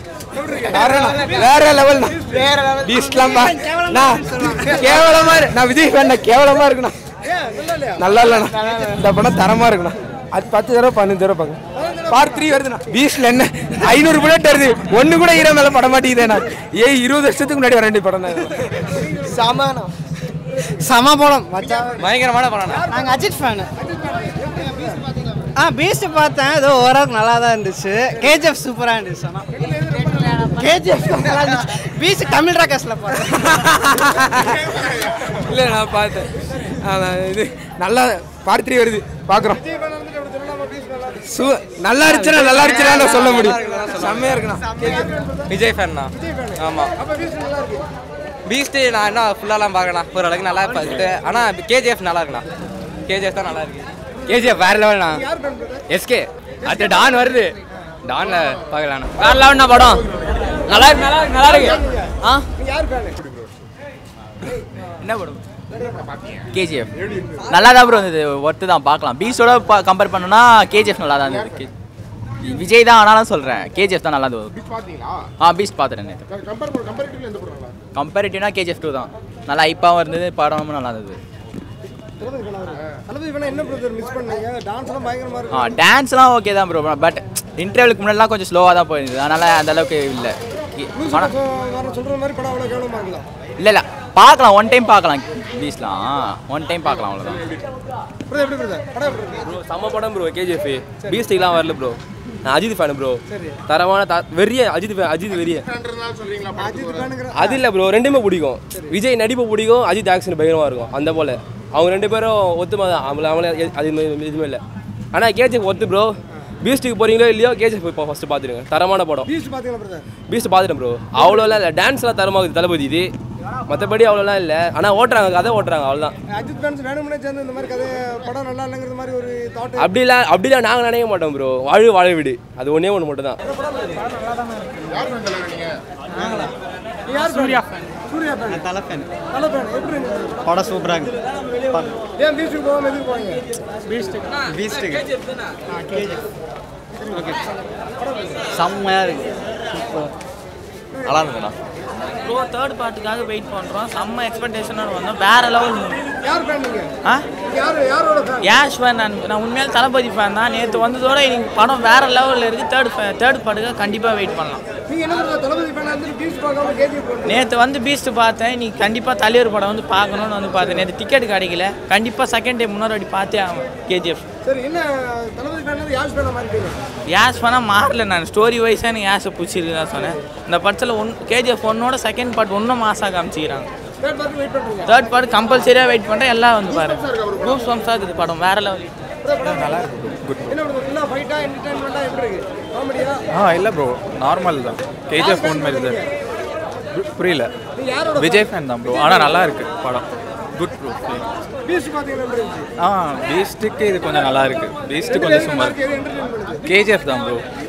வேற லெவல் வேற லெவல் பீஸ்ட்லாம் நான் கேவலமா இரு- நான் விஜய் ஃபேன் கேவலமா இருக்குண்ணா நல்லா இல்லைண்ணா இந்த படம் தரமா இருக்குண்ணா அது பத்து தடவை பதினஞ்சு தடவை பாங்க பார்ட் த்ரீ வருதுண்ணா பீஸ்ட்ல என்ன ஐநூறு புல்லட் வருது ஒண்ணு கூட ஹீரோ மேல பட மாட்டேங்குதுண்ணா ஏய் இருபது வருஷத்துக்கு முன்னாடி வர வேண்டிய படம் தான் சமானா சம படம் மச்சா பயங்கரமான படம் நாங்கள் அஜித் ஃபேனு ஆ பீஸ்ட் பார்த்தேன் ஏதோ ஓரளவுக்கு நல்லா தான் இருந்துச்சு கேஜிஎஃப் சூப்பராக இருந்துச்சு ஆனால் கேஜிஎஃப் நல்லா இருந்துச்சு பீஸ்ட் தமிழ் ராக்கர்ஸில் பார்த்தேன் இல்லை நான் பார்த்தேன் ஆனா, இது நல்லா பார்ட் த்ரீ வருது பார்க்குறோம் சு நல்லா இருந்துச்சுன்னா நல்லா இருந்துச்சுன்னா நான் சொல்ல முடியும் செம்மையா இருக்குண்ணா விஜய் ஃபேன் தான் ஆமாம் பீஸ்ட்டு நான் என்ன ஃபுல்லாலாம் பார்க்கலாம் ஓரளவுக்கு நல்லா பார்த்துட்டு ஆனால் கேஜிஎஃப் நல்லா இருக்குண்ணா கேஜிஎஃப் தான் நல்லா இருக்கு கேஜிஎஃப் வேற லெவல்ண்ணா எஸ்கே அடுத்து டான் வருது டான்ல பார்க்கலாம் வேற லெவல்ண்ணா படம் நல்லா இருக்கு நல்லா இருக்கு நல்லா இருக்கு ஆ என்ன படம் கேஜிஎஃப் நல்லா தான் ப்ரோ இருந்தது ஒர்த்து தான் பார்க்கலாம் பீஸோட கம்பேர் பண்ணோம்னா கேஜிஎஃப் நல்லா தான் இருந்தது கே- விஜய் தான் ஆனாலும் சொல்கிறேன் கேஜிஎஃப் தான் நல்லா இருந்தது ஆ பீஸ்ட் பார்த்துட்டேன் நேற்று கம்பேரிட்டிவ்னா கேஜிஎஃப் டூ தான் நல்லா ஐப்பாகவும் இருந்தது படமும் நல்லா இருந்தது தளபதி வேணா என்ன பிரதர் மிஸ் பண்ணீங்க டான்ஸ் எல்லாம் பயங்கரமா ஆ டான்ஸ்லாம் ஓகே தான் ப்ரோ பட் இன்டர்வலுக்கு முன்னாடிலாம் கொஞ்சம் ஸ்லோவாக தான் போயிருந்தது அதனால் அந்த அளவுக்கு இல்லை ஆனால் வர சொல்ற மாதிரி படம் அவ்வளவு கேவலமா இருக்கலாம் இல்லை இல்லை பார்க்கலாம் ஒன் டைம் பார்க்கலாம் பீஸ்லாம் ஒன் டைம் பார்க்கலாம் அவ்வளோதான் பிரதர் எப்படி பிரதர் படம் எப்படி இருக்கு? ப்ரோ செம்ம படம் ப்ரோ கேஜிஎஃப் பீஸ்டிக்லாம் வரல ப்ரோ நான் அஜித் ஃபேன் ப்ரோ தரமான த வெறிய அஜித் fan, அஜித் வெறிய அஜித் ஃபேனுங்கிற அது இல்லை ப்ரோ ரெண்டுமே பிடிக்கும் விஜய் நடிப்பு பிடிக்கும் அஜித் ஆக்ஷன் பயங்கரமாக இருக்கும் அந்த போல் அவங்க ரெண்டு பேரும் ஒத்துமா தான் அவங்கள அவங்கள எ- அது மாதிரி எதுவுமே இல்லை ஆனால் கேஜிஎஃப் ஒத்து ப்ரோ பீஸ்ட்டுக்கு போகிறீங்களோ இல்லையோ கேஜிஎஃப் இப்போ ஃபஸ்ட்டு பார்த்துருங்க தரமான படம் பீச் பாத்தீங்களா பிரதர் பீஸ்ட் பார்த்துட்டேன் ப்ரோ அவ்வளோலாம் இல்லை டான்ஸ்லாம் தரமாகுது தளபதி இது மற்றபடி அவ்வளோலாம் இல்லை ஆனால் ஓட்டுறாங்க கதை ஓட்டுறாங்க அவ்வளோதான் அஜித் ஃபேன்ஸ் வேணும்னே சேர்ந்து இந்த மாதிரி கதை படம் நல்லா இல்லைங்கிற மாதிரி ஒரு தாட் அப்படிலாம் அப்படிலாம் நாங்கள் நினைக்க மாட்டோம் ப்ரோ வாழு வாழ விடு அது ஒன்றே ஒன்று மட்டும் தான் யார் Suriya Suriya fan Thala fan Thala fan எப்படி இருந்துச்சு படம் சூப்பராக இருக்குது ஏன் பீச்சுக்கு போகாம எதுக்கு போவாங்க பீஸ்ட்டுக்கு ஓகே செம்மையாக இருக்கு நல்லா இருந்ததுண்ணா ப்ரோ தேர்ட் பார்ட்டுக்காக வெயிட் பண்ணுறோம் செம்ம எக்ஸ்பெக்டேஷனோட வந்தோம் வேற லெவல் மூவி யார் ஃபேன் நீங்க ஆ யார் யாரோட ஃபேன் யாஷ் ஃபேன் நான் நான் உண்மையால தளபதி ஃபேன் தான் நேற்று வந்ததோட இன்னைக்கு படம் வேற லெவலில் இருக்குது தேர்ட் தேர்ட் பார்ட்டுக்காக கண்டிப்பாக வெயிட் பண்ணலாம் நீங்க என்ன பிரதர் தளபதி ஃபேன் வந்து பீச் பார்க்காம கேஜி போறீங்க நேற்று வந்து பீஸ்ட் பார்த்தேன் நீ கண்டிப்பாக தலைவர் படம் வந்து பார்க்கணும்னு வந்து பார்த்தேன் நேற்று டிக்கெட் கிடைக்கல கண்டிப்பாக செகண்ட் டைம் முன்னாடி வாட்டி பார்த்தே ஆகும் கேஜிஎஃப் சரி என்ன தளபதி ஃபேன் வந்து யாஷ் ஃபேனா மாறிட்டீங்க யாஷ் ஃபேனாக மாறல நான் ஸ்டோரி வைஸாக எனக்கு யாஷை பிடிச்சிருக்கு தான் சொன்னேன் இந்த படத்தில் ஒன் கேஜிஎஃப் ஒன்னோட செகண்ட் பார்ட் இன்னும் மாசாக காமிச்சிக்கிறாங்க தேர்ட் பார்ட் வெயிட் பண்றீங்க தேர்ட் பார்ட் கம்பல்சரியாக வெயிட் பண்ணுறேன் எல்லாம் வந்து பாருங்க கூஸ் வம்ஸாக இருக்குது படம் வேற லெவல் என்ன பிரதர் ஃபுல்லா ஃபைட்டா என்டர்டைன்மெண்டா எப்படி இருக்கு காமெடியா ஆ இல்லை ப்ரோ நார்மல் தான் கேஜிஎஃப் ஃபோன் மாதிரி தான் பு- புரியல நீங்க யாரோட விஜய் ஃபேன் தான் ப்ரோ ஆனால் நல்லா இருக்கு படம் குட் ப்ரோ பீச் பாத்தீங்கன்னா எப்படி இருந்துச்சு ஆ பீஸ்ட்டுக்கு இது கொஞ்சம் நல்லா இருக்கு பீஸ்ட்டு கொஞ்சம் சும்மா எது என்டர்டைன் பண்ணுது கேஜிஎஃப் தான் ப்ரோ